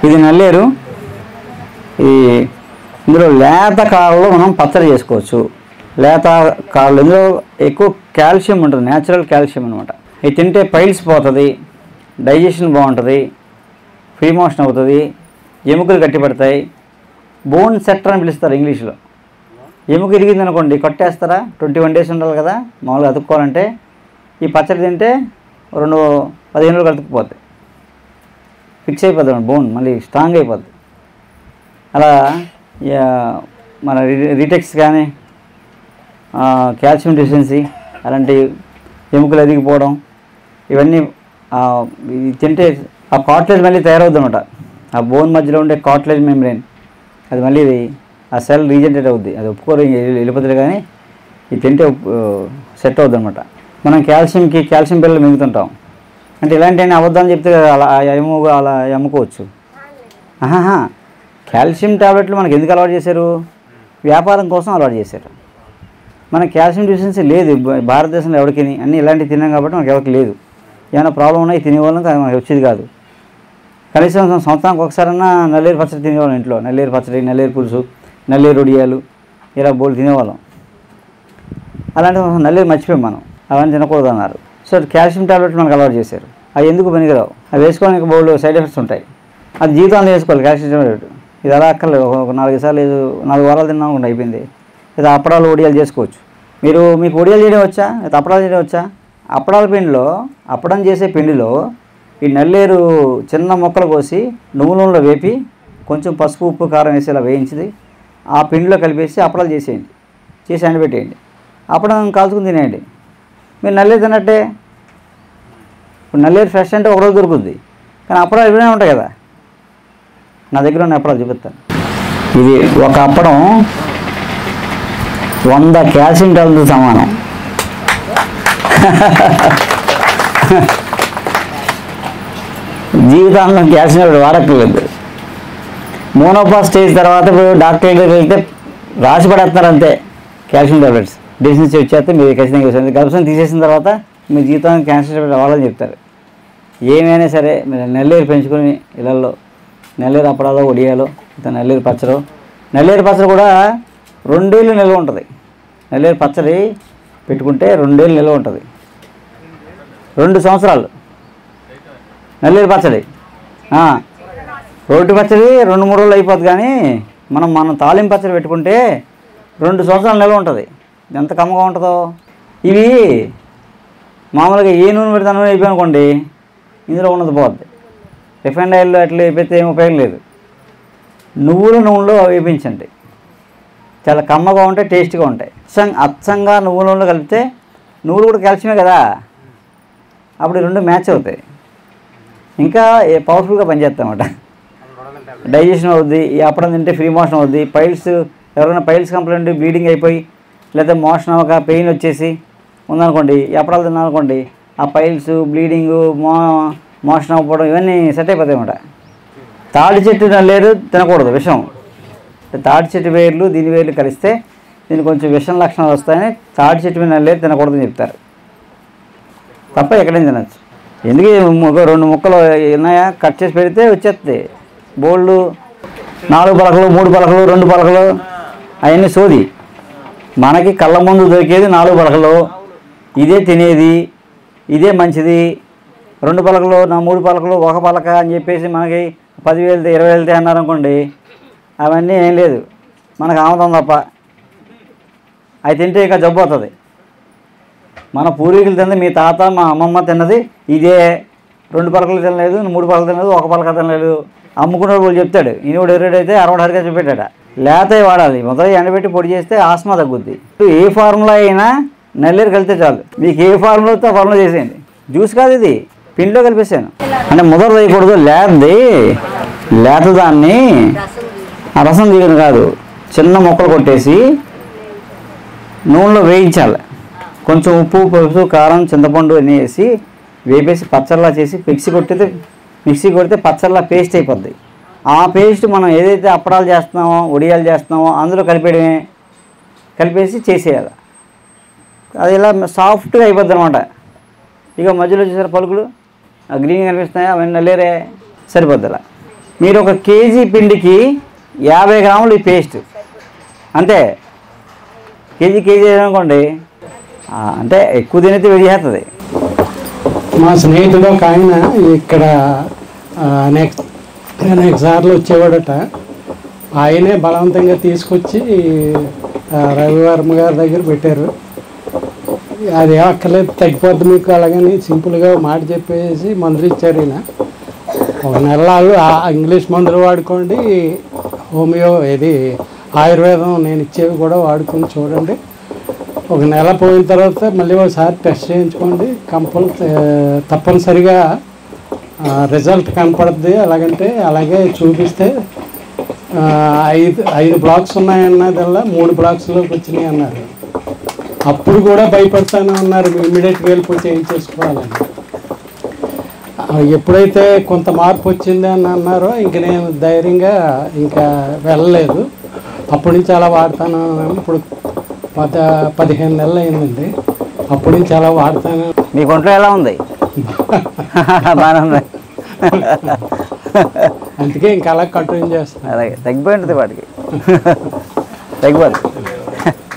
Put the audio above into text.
ఇది నల్లేరు ఈ ఇందులో లేత కాళ్ళలో మనం పచ్చడి చేసుకోవచ్చు లేత కాళ్ళు ఇందులో ఎక్కువ కాల్షియం ఉంటుంది న్యాచురల్ కాల్షియం అనమాట ఇది తింటే పైల్స్ పోతుంది డైజెషన్ బాగుంటుంది ఫ్రీ మోషన్ అవుతుంది ఎముకలు గట్టిపడతాయి బోన్ సెక్టర్ అని పిలుస్తారు ఇంగ్లీష్లో ఎముక ఇరిగింది అనుకోండి కొట్టేస్తారా ట్వంటీ వన్ డేస్ ఉండాలి కదా మామూలుగా అతుక్కోవాలంటే ఈ పచ్చడి తింటే రెండు పదిహేను రోజులు అతుక్కుపోతాయి ఫిక్స్ అయిపోతుంది బోన్ మళ్ళీ స్ట్రాంగ్ అయిపోద్ది అలా యా, మన రి- రిటెక్స్ కానీ ఆ, కాల్షియం డెఫిషియన్సీ అలాంటి ఎముకలు ఎదిగిపోవడం ఇవన్నీ ఆ, ఇది తింటే ఆ కాట్లేజ్ మళ్ళీ తయారవుద్ది అనమాట ఆ బోన్ మధ్యలో ఉండే కాట్లేజ్ మెమ్బ్రెయిన్ అది మళ్ళీ ఇది ఆ సెల్ రీజనరేట్ అవుద్ది అది ఒప్పుకోరు ఇంక వెళ్ళి- వెళ్ళిపోతుంది కానీ ఇది తింటే సెట్ అవుద్ది అనమాట మనం కాల్షియంకి కాల్షియం పిల్లలు మింగుతుంటాం అంటే ఇలాంటి అబద్ధాలు చెప్తే అలా ఆ ఎము అలా అమ్ముకోవచ్చు ఆహాహా కాల్షియం టాబ్లెట్లు మనకి ఎందుకు అలవాటు చేశారు వ్యాపారం కోసం అలవాటు చేశారు మనకి కాల్షియం డెఫిషియన్సీ లేదు భా- భారతదేశంలో ఎవరికి అన్నీ ఇలాంటివి తిన్నాం కాబట్టి మనకి ఎవరికి లేదు ఏమైనా ప్రాబ్లం ఉన్నాయి తినేవాళ్ళం కానీ మనకి వచ్చేది కాదు కనీసం సం- సంవత్సరానికి ఒకసారన్నా నల్లేరు పచ్చడి తినేవాళ్ళం ఇంట్లో నల్లేరు పచ్చడి నల్లేరు పులుసు నల్లేరు ఒడియాలు ఇలా బోల్ తినేవాళ్ళం అలాంటి నల్లేరు మర్చిపోయాం మనం అవన్నీ తినకూడదు అన్నారు సో కాల్షియం టాబ్లెట్లు మనకు అలవాటు చేశారు అవి ఎందుకు పనికిరావు అవి వేసుకోవడానికి బోల్డ్ సైడ్ ఎఫెక్ట్స్ ఉంటాయి అది జీవితాంతం వేసుకోవాలి కాల్షియం టాబ్లెట్ ఇది అలా అక్కర్లేదు ఒక- ఒక నాలుగు సార్లు ఐదు నాలుగు వారాలు తిన్నాం అనుకోండి అయిపోయింది లేదా అప్పడాలు ఒడియాలు చేసుకోవచ్చు మీరు మీకు ఒడియాలు చేయడం వచ్చా లేదా అప్పడాలు చేయడం వచ్చా అప్పడాల పిండిలో అప్పడం చేసే పిండిలో ఈ నల్లేరు చిన్న ముక్కలు కోసి నువ్వు నూనెలో వేపి కొంచెం పసుపు ఉప్పు కారం వేసి ఇలా వేయించి ఆ పిండిలో కలిపేసి అప్పడాలు చేసేయండి చేసి ఎండబెట్టేయండి అప్పడం కాల్చుకుని తినేయండి మీరు నల్లేరు తిన్నట్టే ఇప్పుడు నల్లేరు ఫ్రెష్ అంటే ఒకరోజు దొరుకుద్ది కానీ అప్పడాలు ఇవన్నీ ఉంటాయి కదా నా దగ్గర ఉన్న అప్పడాలు చూపిస్తాను ఇది ఒక అప్పడం వంద కాల్షియం టాబ్లెట్తో సమానం జీవితాంతం కాల్షియం టాబ్లెట్ వాడక్కర్లేదు మోనోపా స్టేజ్ తర్వాత ఇప్పుడు డాక్టర్ దగ్గరికి వెళ్తే రాసి పడేస్తున్నారు అంతే కాల్షియం టాబ్లెట్స్ డిసెన్సీ వచ్చేస్తే మీరు ఖచ్చితంగా వేసుకోండి గర్భసం తీసేసిన తర్వాత మీ జీవితానికి క్యాన్సర్ టాబ్లెట్ అవ్వాలని చెప్తారు ఏమైనా సరే మీరు నెల్లేరు పెంచుకొని ఇళ్ళల్లో నెల్లేరు అప్పడాలో ఒడియాలో ఇంత నెల్లేరు పచ్చడి నెల్లేరు పచ్చడి కూడా రెండేళ్ళు నిల్వ ఉంటుంది నెల్లేరు పచ్చడి పెట్టుకుంటే రెండేళ్ళు నిల్వ ఉంటుంది రెండు సంవత్సరాలు నెల్లేరు పచ్చడి ఆ, రోటి పచ్చడి రెండు మూడు రోజులు అయిపోద్ది కానీ మనం మనం తాలింపు పచ్చడి పెట్టుకుంటే రెండు సంవత్సరాలు నిల్వ ఉంటుంది ఎంత కమ్మగా ఉంటుందో ఇవి మామూలుగా ఏ నూనె పెడితే ఆ నూనె అయిపోయి అనుకోండి ఇందులో ఉన్నది పోద్ది రిఫైండ్ ఆయిల్లో అట్లా వేపితే ఏం ఉపయోగం లేదు నువ్వుల నూనెలో వేపించండి చాలా కమ్మగా ఉంటాయి టేస్ట్గా ఉంటాయి అచ్చం అచ్చంగా నువ్వుల నూనెలో కలిపితే నువ్వులు కూడా కాల్షియమే కదా అప్పుడు ఈ రెండు మ్యాచ్ అవుతాయి ఇంకా పవర్ఫుల్గా పనిచేస్తామన్నమాట డైజెషన్ అవుద్ది ఈ అప్పడం తింటే ఫ్రీ మోషన్ అవుద్ది పైల్స్ ఎవరైనా పైల్స్ కంప్లైంట్ బ్లీడింగ్ అయిపోయి లేదా మోషన్ అవ్వక పెయిన్ వచ్చేసి ఉందనుకోండి ఈ అప్పడాలు తిన్నారనుకోండి ఆ పైల్స్ బ్లీడింగ్ మో మోషన్ అవ్వడం ఇవన్నీ సెట్ అయిపోతాయి అన్నమాట తాడి చెట్టు నల్లేరు తినకూడదు విషం తాడి చెట్టు వేర్లు దీని వేర్లు కలిస్తే దీనికి కొంచెం విషం లక్షణాలు వస్తాయని తాడి చెట్టు మీద నల్లేరు తినకూడదని చెప్తారు తప్ప ఎక్కడైనా తినచ్చు ఎందుకు ఈ ముక్క రెండు ముక్కలు ఉన్నాయా కట్ చేసి పెడితే వచ్చేస్తుంది బోల్డ్ నాలుగు పలకలు మూడు పలకలు రెండు పలకలు అవన్నీ సోది మనకి కళ్ళ ముందు దొరికేది నాలుగు పలకలు ఇదే తినేది ఇదే మంచిది రెండు పలకలు నా మూడు పలకలు ఒక పలక అని చెప్పేసి మనకి పదివేలు ఇరవై వేలతే అన్నారనుకోండి అవన్నీ ఏం లేదు మనకు ఆమదం తప్ప అవి తింటే ఇక జబ్బు అవుతుంది మన పూర్వీకులు తిన్నది మీ తాత మా అమ్మమ్మ తిన్నది ఇదే రెండు పలకలు తినలేదు మూడు పలకలు తినలేదు ఒక పలక తినలేదు అమ్ముకున్నాడు వాళ్ళు చెప్తాడు ఈయనోడు ఎరుడైతే అరవై హరిగా చెప్పాడట లేతే వాడాలి మొదలు ఎండబెట్టి పొడి చేస్తే ఆస్మా తగ్గుద్ది ఏ ఫార్ములా అయినా నల్లేరు కలితే చాలు మీకు ఏ ఫార్ములా వస్తే ఆ ఫార్ములా చేసేయండి జ్యూస్ కాదు ఇది పిండిలో కలిపేసాను అంటే ముదర వేయకూడదు లేతది లేత దాన్ని ఆ రసం తీయడం కాదు చిన్న ముక్కలు కొట్టేసి నూనెలో వేయించాలి కొంచెం ఉప్పు పసుపు కారం చింతపండు అన్నీ వేసి వేపేసి పచ్చళ్ళలా చేసి మిక్సీ కొట్టితే మిక్సీ కొడితే పచ్చళ్ళ పేస్ట్ అయిపోద్ది ఆ పేస్ట్ మనం ఏదైతే అప్పడాలు చేస్తున్నామో ఒడియాలు చేస్తున్నామో అందులో కలిపేయడమే కలిపేసి చేసేయాలి అది ఇలా సాఫ్ట్గా అయిపోద్ది అనమాట ఇక మధ్యలో చూసారు పలుకులు ఆ గ్రీన్ కనిపిస్తున్నాయి అవన్నీ నల్లేరే సరిపోద్ది అలా మీరు ఒక కేజీ పిండికి యాభై గ్రాములు ఈ పేస్ట్ అంతే కేజీ కేజీ అనుకోండి ఆ, అంటే ఎక్కువ తినైతే వేడి చేస్తుంది మా స్నేహితుడు ఒక ఆయన ఇక్కడ ఆ, అనేక అనేక సార్లు వచ్చేవాడట ఆయనే బలవంతంగా తీసుకొచ్చి ఆ, రవివర్మ గారి దగ్గర పెట్టారు అది అక్కర్లేదు తగ్గిపోద్ది మీకు అలాగని సింపుల్గా ఒక మాట చెప్పేసి మందులు ఇచ్చారు ఈయన ఒక నెల వాళ్ళు ఆ ఇంగ్లీష్ మందులు వాడుకోండి హోమియో ఇది ఆయుర్వేదం నేను ఇచ్చేవి కూడా వాడుకొని చూడండి ఒక నెల పోయిన తర్వాత మళ్ళీ ఒకసారి టెస్ట్ చేయించుకోండి కంపల్ తప్పనిసరిగా రిజల్ట్ కనపడుద్ది అలాగంటే అలాగే చూపిస్తే ఆ, ఐదు ఐదు బ్లాక్స్ ఉన్నాయన్నదల్లా మూడు బ్లాక్స్లోకి వచ్చినాయి అన్నారు అప్పుడు కూడా భయపడతాను అన్నారు ఇమీడియట్గా వెళ్ళిపోయి చేయించేసుకోవాలని ఆ, ఎప్పుడైతే కొంత మార్పు వచ్చింది అని అన్నారో ఇంక నేను ధైర్యంగా ఇంకా వెళ్ళలేదు అప్పటి నుంచి అలా వాడతాను ఇప్పుడు పద పదిహేను నెలలు అయిందండి అప్పటి నుంచి అలా వాడతాను మీ ఒంట్లో ఎలా ఉంది బాగానే ఉంది అందుకే ఇంకా అలా కంటిన్యూ చేస్తాను అలాగే తగ్గిపోయి ఉంటుంది వాటికి తగ్గిపోతుంది